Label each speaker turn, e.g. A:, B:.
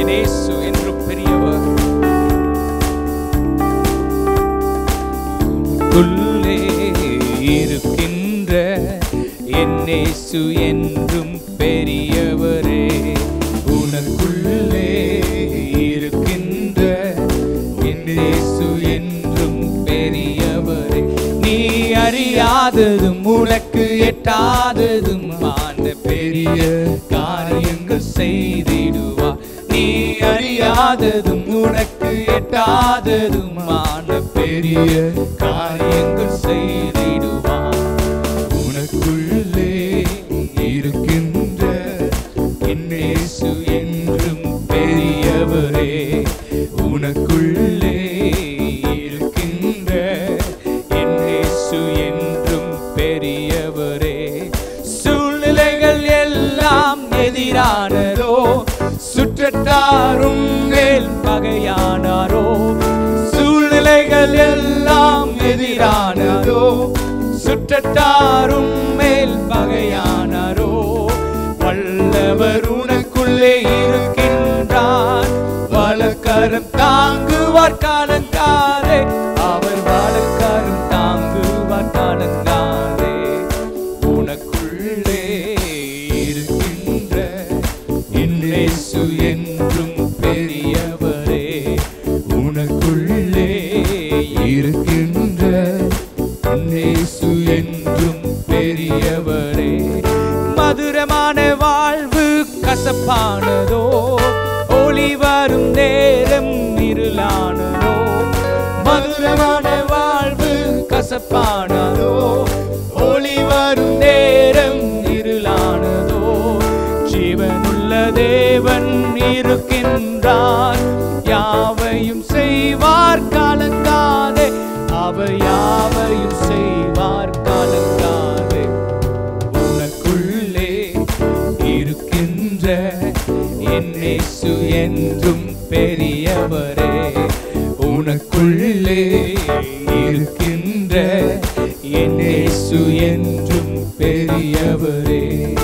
A: என் இயேசு என்றும் பெரியவர் உள்ளே இருக்கின்ற என் இயேசு என்றும் பெரியவரே உனக்குள்ளே இருக்கின்ற என் இயேசு என்றும் பெரியவரே நீ அறியாததும் உனக்கு எட்டாததும் ஆன பெரிய காரியங்கள் செய்திடுவார் நீ அறியாததும் உனக்கு எட்டாததும் ஆன பெரிய காரியங்கள் செய்திடுவார் உனக்குள்ளே இருக்கின்ற என் இயேசு என்றும் பெரியவரே உனக்குள்ளே இருக்கின்ற என் இயேசு என்றும் பெரியவரே சூழ்நிலைகள் எல்லாம் எதிரானதோ சுற்றத்தாரும் மேல் பகையானாரோ சூழ்நிலைகள் எல்லாம் எதிரானதோ சுற்றத்தாரும் மேல் பகையானாரோ வல்லவர் உனக்குள்ளே இருக்கின்றார் வழக்கரம் தாங்குவார் காலங்காலே அவர் வழக்கரம் தாங்குவார் காலங்காலே உனக்குள்ளே இருக்கின்ற என் இயேசு என்றும் பெரியவரே உனக்குள்ளே இருக்கின்ற என் இயேசு என்றும் பெரியவரே மதுரமான வாழ்வு கசப்பானதோ ஒளி வரும் நேரம் இருளானதோ மதுரமான வாழ்வு கசப்பானதோ ஒளி வரும் நேரம் இருளானதோ ஜீவனுள்ள தேவன் இருக்கின்றார் யாவையும் செய்வார் காலங்காதே அவர் யாவையும் செய்வார் காலங்காதே உனக்குள்ளே இருக்கின்ற என் இயேசு என்றும் பெரியவரே உனக்குள்ளே இருக்கின்ற என் இயேசு என்றும் பெரியவரே